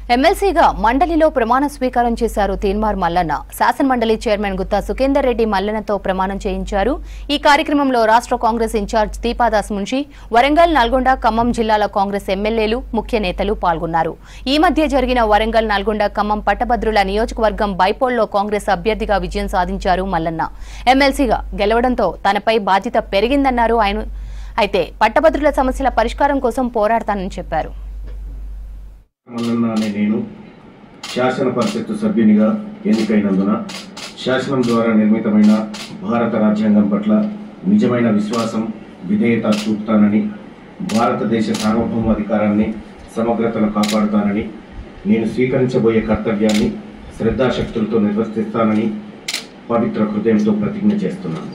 ఎమ్మెల్సీగా మండలిలో ప్రమాణ స్వీకారం చేశారు తీన్మార్ మల్లన్న శాసన మండలి చైర్మన్ గుత్తా సుఖేందర్ రెడ్డి మల్లన్నతో ప్రమాణం చేయించారు ఈ కార్యక్రమంలో రాష్ట్ర కాంగ్రెస్ ఇన్ఛార్జ్ దీపాదాస్ మున్షి వరంగల్ నల్గొండ ఖమ్మం జిల్లాల కాంగ్రెస్ ఎమ్మెల్యేలు ముఖ్య నేతలు పాల్గొన్నారు ఈ మధ్య జరిగిన వరంగల్ నల్గొండ ఖమ్మం పట్టభద్రుల నియోజకవర్గం బైపోల్లో కాంగ్రెస్ అభ్యర్థిగా విజయం సాధించారు మల్లన్న ఎమ్మెల్సీగా గెలవడంతో తనపై బాధ్యత పెరిగిందన్నారు ఆయన అయితే పట్టభద్రుల సమస్యల పరిష్కారం కోసం పోరాడతానని చెప్పారు మల్లన్న అనే నేను శాసన పరిషత్తు సభ్యునిగా ఎన్నికైనందున శాసనం ద్వారా నిర్మితమైన భారత రాజ్యాంగం పట్ల నిజమైన విశ్వాసం విధేయత చూపుతానని భారతదేశ సార్వభౌమాధికారాన్ని సమగ్రతను కాపాడుతానని నేను స్వీకరించబోయే కర్తవ్యాన్ని శ్రద్ధాశక్తులతో నిర్వర్తిస్తానని పవిత్ర హృదయంతో ప్రతిజ్ఞ చేస్తున్నాను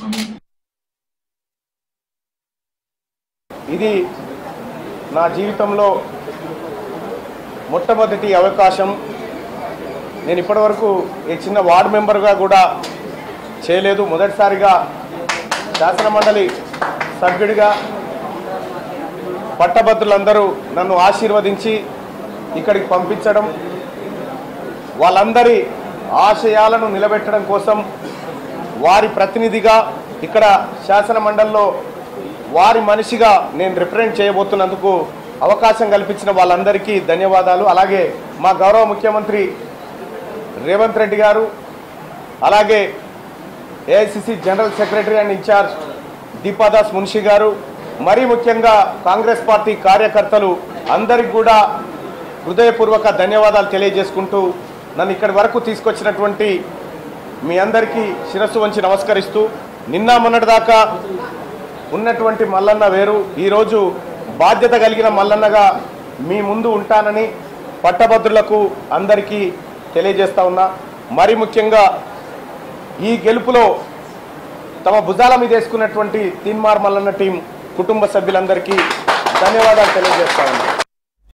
ఇది నా జీవితంలో మొట్టమొదటి అవకాశం నేను ఇప్పటివరకు ఈ చిన్న వార్డు మెంబర్గా కూడా చేయలేదు మొదటిసారిగా శాసన మండలి సభ్యుడిగా పట్టభద్రులందరూ నన్ను ఆశీర్వదించి ఇక్కడికి పంపించడం వాళ్ళందరి ఆశయాలను నిలబెట్టడం కోసం వారి ప్రతినిధిగా ఇక్కడ శాసన మండలిలో వారి మనిషిగా నేను రిప్రజెంట్ చేయబోతున్నందుకు అవకాశం కల్పించిన వాళ్ళందరికీ ధన్యవాదాలు అలాగే మా గౌరవ ముఖ్యమంత్రి రేవంత్ రెడ్డి గారు అలాగే AICC general secretary and incharge Deepa Das Munshi garu మరీ ముఖ్యంగా కాంగ్రెస్ పార్టీ కార్యకర్తలు అందరికి కూడా హృదయపూర్వక ధన్యవాదాలు తెలియజేసుకుంటూ నన్ను ఇక్కడి వరకు తీసుకొచ్చినటువంటి మీ అందరికీ శిరస్సు వంచి నమస్కరిస్తూ నిన్న మొన్నటిదాకా ఉన్నటువంటి మల్లన్న వేరు ఈరోజు బాధ్యత కలిగిన మల్లన్నగా మీ ముందు ఉంటానని పట్టభద్రులకు అందరికీ తెలియజేస్తా ఉన్నా మరి ముఖ్యంగా ఈ గెలుపులో తమ భుజాల మీద వేసుకున్నటువంటి తీన్మార్ మల్లన్న టీం కుటుంబ సభ్యులందరికీ ధన్యవాదాలు తెలియజేస్తా ఉన్నా